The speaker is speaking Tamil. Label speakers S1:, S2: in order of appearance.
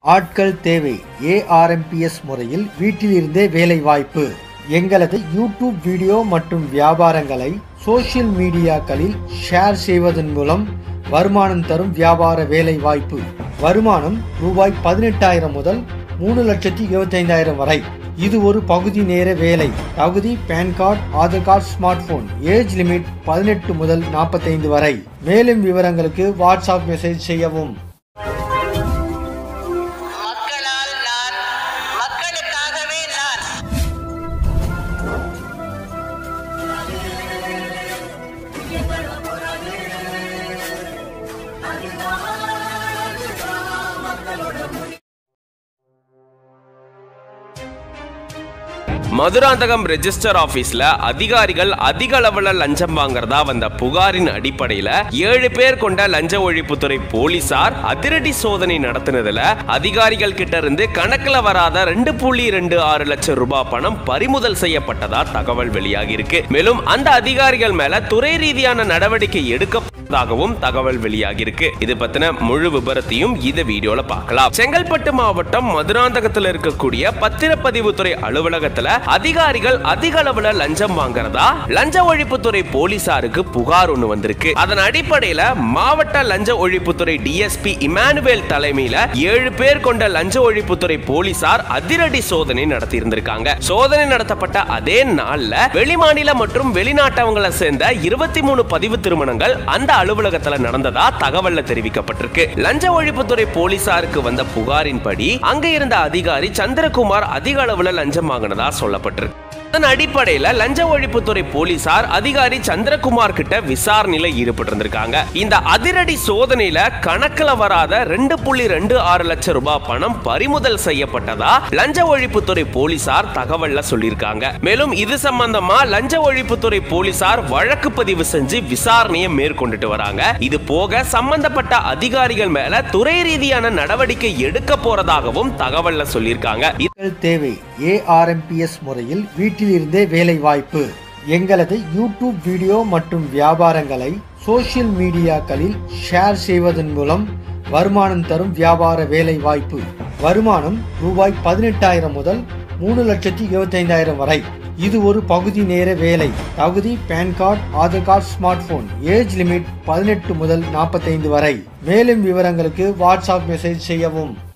S1: ஆட்கள் தேவை ஏஆர்எம்பிஎஸ் முறையில் வீட்டிலிருந்தே வேலை வாய்ப்பு எங்களது யூடியூப் வீடியோ மற்றும் வியாபாரங்களை சோஷியல் மீடியாக்களில் ஷேர் செய்வதன் மூலம் வருமானம் தரும் வியாபார வேலை வாய்ப்பு வருமானம் ரூபாய் பதினெட்டாயிரம் முதல் மூணு லட்சத்தி இருபத்தைந்தாயிரம் வரை இது ஒரு பகுதி நேர வேலை தகுதி PAN card Aadhaar card smartphone age limit பதினெட்டு முதல் நாற்பத்தைந்து வரை மேலும் விவரங்களுக்கு வாட்ஸ்அப் மெசேஜ் செய்யவும்
S2: மக்களால் நான் மக்களுக்காகவே நான்
S3: மதுராந்தகம் ரெஜிஸ்டர் ஆபீஸ்ல அதிகாரிகள் அதிக அளவுல லஞ்சம் வாங்குறதா வந்த புகாரின் அடிப்படையில ஏழு பேர் கொண்ட லஞ்ச ஒழிப்புத்துறை போலீசார் அதிரடி சோதனை நடத்தினதுல அதிகாரிகள் கிட்ட இருந்து கணக்குல வராத ரெண்டு புள்ளி ரெண்டு ஆறு லட்சம் ரூபாய் பணம் பறிமுதல் செய்யப்பட்டதா தகவல் வெளியாகி இருக்கு மேலும் அந்த அதிகாரிகள் மேல துறை ரீதியான நடவடிக்கை எடுக்கப்பட்டதாகவும் தகவல் வெளியாகி இருக்கு இது பத்தின முழு விபரத்தையும் இந்த வீடியோல பார்க்கலாம் செங்கல்பட்டு மாவட்டம் மதுராந்தகத்துல இருக்கக்கூடிய பத்திரப்பதிவுத்துறை அலுவலகத்துல அதிகாரிகள் அதிக அளவுல லஞ்சம் வாங்குறதா லஞ்ச ஒழிப்புத்துறை போலீசாருக்கு புகார் ஒண்ணு வந்திருக்கு அதன் அடிப்படையில மாவட்ட லஞ்ச ஒழிப்புத்துறை டிஎஸ்பி இமானுவேல் தலைமையில ஏழு பேர் கொண்ட லஞ்ச ஒழிப்புத்துறை போலீசார் அதிரடி சோதனை நடத்தி இருந்திருக்காங்க சோதனை நடத்தப்பட்ட அதே நாள்ல வெளிமாநில மற்றும் வெளிநாட்டவங்களை சேர்ந்த இருபத்தி மூணு பதிவு திருமணங்கள் அந்த அலுவலகத்துல நடந்ததா தகவல்ல தெரிவிக்கப்பட்டிருக்கு லஞ்ச ஒழிப்புத்துறை போலீசாருக்கு வந்த புகாரின்படி அங்க இருந்த அதிகாரி சந்திரகுமார் அதிக அளவுல லஞ்சம் வாங்கினதா சொல்லப்பட்டிருக்கு அதன் அடிப்படையில லஞ்ச ஒழிப்புத்துறை போலீசார் அதிகாரி சந்திரகுமார் கிட்ட விசாரணையில ஈடுபட்டிருந்திருக்காங்க இந்த அதிரடி சோதனையில கணக்குல வராத ரெண்டு புள்ளி ரெண்டு ஆறு லட்சம் ரூபாய் பணம் பறிமுதல் செய்யப்பட்டதா லஞ்ச ஒழிப்புத்துறை போலீசார் தகவல்ல சொல்லியிருக்காங்க மேலும் இது சம்பந்தமா லஞ்ச ஒழிப்புத்துறை போலீசார் வழக்கு பதிவு செஞ்சு விசாரணையை மேற்கொண்டுட்டு வராங்க இது போக சம்பந்தப்பட்ட அதிகாரிகள் மேல துறை ரீதியான நடவடிக்கை எடுக்க போறதாகவும் தகவல்ல சொல்லியிருக்காங்க
S1: மக்கள் தேவை ஏஆர்எம்பிஎஸ் முறையில் வீட்டிலிருந்தே வேலை வாய்ப்பு எங்களது யூடியூப் வீடியோ மற்றும் வியாபாரங்களை சோஷியல் மீடியாக்களில் ஷேர் செய்வதன் மூலம் வருமானம் தரும் வியாபார வேலை வாய்ப்பு வருமானம் ரூபாய் பதினெட்டாயிரம் முதல் மூணு லட்சத்தி இருபத்தைந்தாயிரம் வரை இது ஒரு பகுதி நேர வேலை தகுதி PAN card Aadhaar card smartphone age limit பதினெட்டு முதல் நாற்பத்தைந்து வரை மேலும் விவரங்களுக்கு வாட்ஸ்அப் மெசேஜ் செய்யவும்